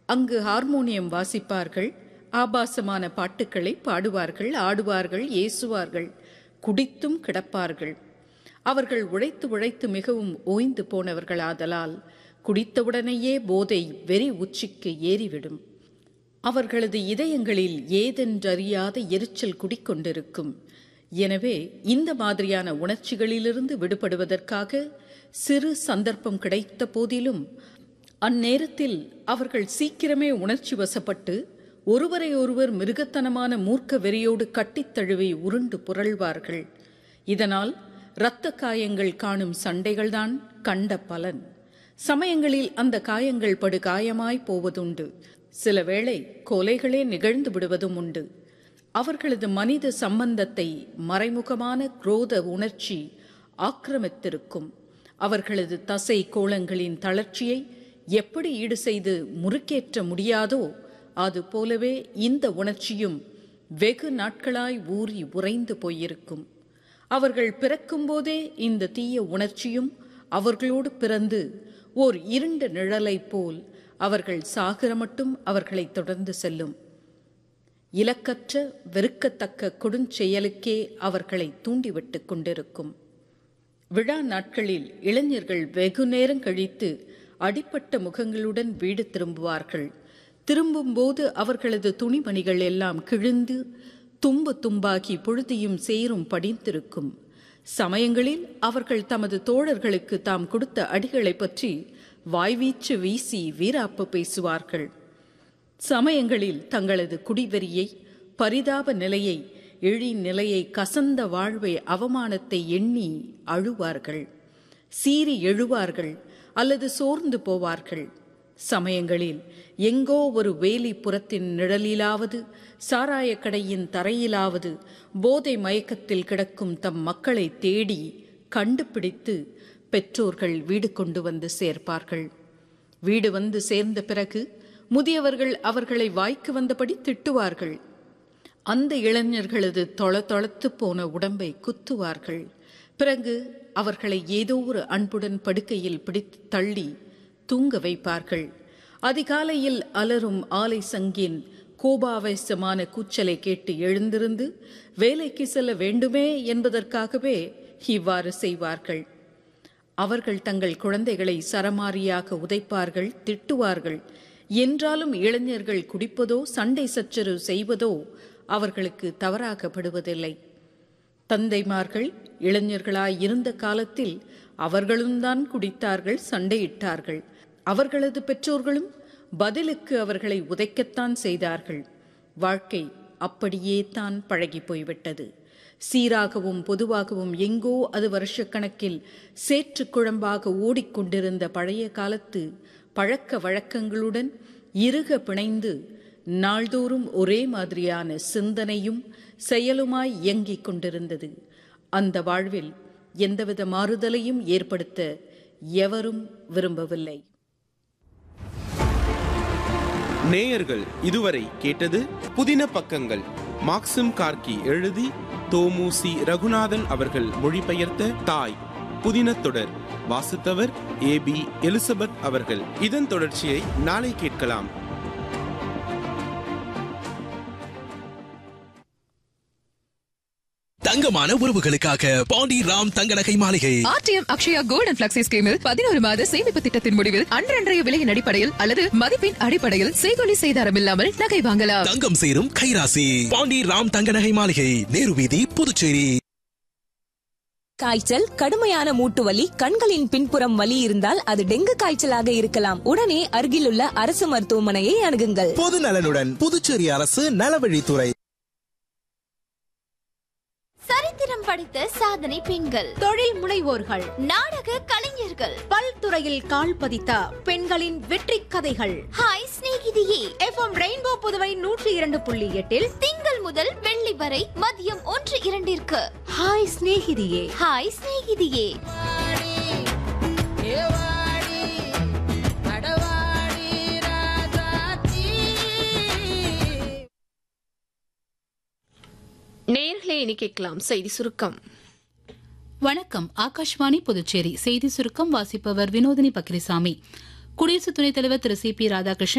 அங்கு ஹார்மோனியம் வாசிப்பார்கள் ஆபாசமான பாட்டுக்களை பாடுவார்கள் ஆடுவார்கள் ஏசுவார்கள் குடித்தும் கிடப்பார்கள் அவர்கள் உழைத்து உழைத்து மிகவும் ஓய்ந்து போனவர்களாதலால் குடித்தவுடனேயே போதை வெறி உச்சிக்கு ஏறிவிடும் அவர்களது இதயங்களில் ஏதென்றறியாத எரிச்சல் குடிக்கொண்டிருக்கும் எனவே இந்த மாதிரியான உணர்ச்சிகளிலிருந்து விடுபடுவதற்காக சிறு சந்தர்ப்பம் கிடைத்த போதிலும் அந்நேரத்தில் அவர்கள் சீக்கிரமே உணர்ச்சி வசப்பட்டு ஒருவரை ஒருவர் மிருகத்தனமான மூர்க்க வெறியோடு கட்டித் தழுவி உருண்டு புரள்வார்கள் இதனால் இரத்த காயங்கள் காணும் சண்டைகள்தான் கண்ட பலன் சமயங்களில் அந்த காயங்கள் படு காயமாய் போவதுண்டு சில வேளை கொலைகளே நிகழ்ந்து விடுவதும் உண்டு அவர்களது மனித சம்பந்தத்தை மறைமுகமான குரோத உணர்ச்சி ஆக்கிரமித்திருக்கும் அவர்களது தசை கோளங்களின் தளர்ச்சியை எப்படி ஈடு செய்து முறுக்கேற்ற முடியாதோ அது போலவே இந்த உணர்ச்சியும் வெகு நாட்களாய் ஊறி உறைந்து போயிருக்கும் அவர்கள் பிறக்கும்போதே இந்த தீய உணர்ச்சியும் அவர்களோடு பிறந்து ஓர் இருண்ட நிழலைப் போல் அவர்கள் சாகிற மட்டும் அவர்களை தொடர்ந்து செல்லும் இலக்கற்ற வெறுக்கத்தக்க கொடுஞ்செயலுக்கே அவர்களை தூண்டிவிட்டு கொண்டிருக்கும் விழா நாட்களில் இளைஞர்கள் வெகு நேரம் கழித்து அடிப்பட்ட முகங்களுடன் வீடு திரும்புவார்கள் திரும்பும்போது அவர்களது துணிமணிகள் எல்லாம் கிழிந்து தும்பு தும்பாகி புழுதியும் சேரும் படிந்திருக்கும் சமயங்களில் அவர்கள் தமது தோழர்களுக்கு தாம் கொடுத்த அடிகளை பற்றி வாய்வீச்சு வீசி வீராப்பு பேசுவார்கள் சமயங்களில் தங்களது குடிவெறியை பரிதாப நிலையை எழி நிலையை கசந்த வாழ்வை அவமானத்தை எண்ணி அழுவார்கள் சீறி எழுவார்கள் அல்லது சோர்ந்து போவார்கள் சமயங்களில் எங்கோ ஒரு வேலி புறத்தின் நிழலிலாவது சாராயக் கடையின் தரையிலாவது போதை மயக்கத்தில் கிடக்கும் தம் மக்களை தேடி கண்டுபிடித்து பெற்றோர்கள் வீடு கொண்டு வந்து சேர்ப்பார்கள் வீடு வந்து சேர்ந்த பிறகு முதியவர்கள் அவர்களை வாய்க்கு வந்தபடி திட்டுவார்கள் அந்த இளைஞர்களது தொள தொளத்து போன உடம்பை குத்துவார்கள் பிறகு அவர்களை ஏதோ ஒரு அன்புடன் படுக்கையில் பிடித்து தள்ளி தூங்க வைப்பார்கள் அதிகாலையில் அலரும் ஆலை சங்கின் கோபாவேசமான கூச்சலை கேட்டு எழுந்திருந்து வேலைக்கு செல்ல வேண்டுமே என்பதற்காகவே இவ்வாறு செய்வார்கள் அவர்கள் தங்கள் குழந்தைகளை சரமாரியாக உதைப்பார்கள் திட்டுவார்கள் என்றாலும் இளைஞர்கள் குடிப்பதோ சண்டை சச்சரவு செய்வதோ அவர்களுக்கு தவறாகப்படுவதில்லை தந்தைமார்கள் இளைஞர்களாய் இருந்த காலத்தில் அவர்களும் தான் குடித்தார்கள் சண்டையிட்டார்கள் அவர்களது பெற்றோர்களும் பதிலுக்கு அவர்களை உதைக்கத்தான் செய்தார்கள் வாழ்க்கை அப்படியே தான் பழகி போய்விட்டது சீராகவும் பொதுவாகவும் எங்கோ அது வருஷக்கணக்கில் சேற்று குழம்பாக ஓடிக்கொண்டிருந்த பழைய காலத்து பழக்க வழக்கங்களுடன் இறுக பிணைந்து நாள்தோறும் ஒரே மாதிரியான சிந்தனையும் செயலுமாய் இயங்கிக் கொண்டிருந்தது அந்த வாழ்வில் எந்தவித மாறுதலையும் ஏற்படுத்த எவரும் விரும்பவில்லை நேயர்கள் இதுவரை கேட்டது புதின பக்கங்கள் மாக்சிம் கார்கி எழுதி தோமுசி ரகுநாதன் அவர்கள் மொழிபெயர்த்த தாய் புதின தொடர் வாசித்தவர் ஏ பி எலிசபெத் அவர்கள் இதன் தொடர்ச்சியை நாளை கேட்கலாம் தங்கமான உறவுகளுக்காக பாண்டி ராம் தங்க நகை மாளிகை RTM Akshaya gold and flexi ஸ்கீமில் பதினோரு மாத சேமிப்பு திட்டத்தின் முடிவில் அன்றன்றைய விலையின் அடிப்படையில் அல்லது மதிப்பின் அடிப்படையில் செய்கொலி செய்தாரம் இல்லாமல் நகை வாங்கலாம் தங்கம் சேரும் கைராசி பாண்டி ராம் தங்க நகை மாளிகை நேரு வீதி புதுச்சேரி காய்ச்சல் கடுமையான மூட்டு வலி கண்களின் பின்புறம் வலி இருந்தால் அது டெங்கு காய்ச்சலாக இருக்கலாம் உடனே அருகிலுள்ள அரசு மருத்துவமனையை அணுகுங்கள் பொது நலனுடன் புதுச்சேரி அரசு நலவழித்துறை சரித்திரம் படைத்த சாதனை பெண்கள் தொழில் முனைவோர்கள் நாடக கலைஞர்கள் பல்துறையில் கால் பதித்த பெண்களின் வெற்றி கதைகள் ஹாய் சிநேகிதியே எஃப்எம் ரெயின்போ புதுவை நூற்றி இரண்டு புள்ளி எட்டில் திங்கள் முதல் வெள்ளி வரை மதியம் ஒன்று இரண்டிற்கு ஹாய் சிநேகிதியே ஹாய் சிநேகிதியே நேர்களே இனி கேட்கலாம் செய்தி சுருக்கம் வணக்கம் ஆகாஷ்வாணி புதுச்சேரி செய்தி சுருக்கம் வாசிப்பவர் வினோதினி பக்ரிசாமி குடியரசு துணைத் தலைவர் திரு சி பி ராதாகிருஷ்ணன்